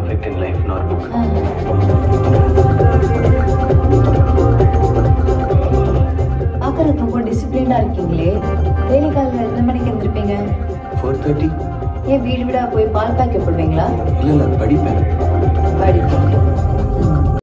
perfect in லைஃப்னு ஒரு book பார்க்கறதுக்கு ரொம்ப டிசிப்ளின்டா இருக்கீங்களே டெய்லி காலையில் எத்தனை மணிக்கு எழுந்திருப்பீங்க ஃபோர் தேர்ட்டி ஏன் வீடு வீடா போய் பால் பாக்கெட் போடுவீங்களா இல்லை இல்லை படிப்பேன் படிப்பீங்க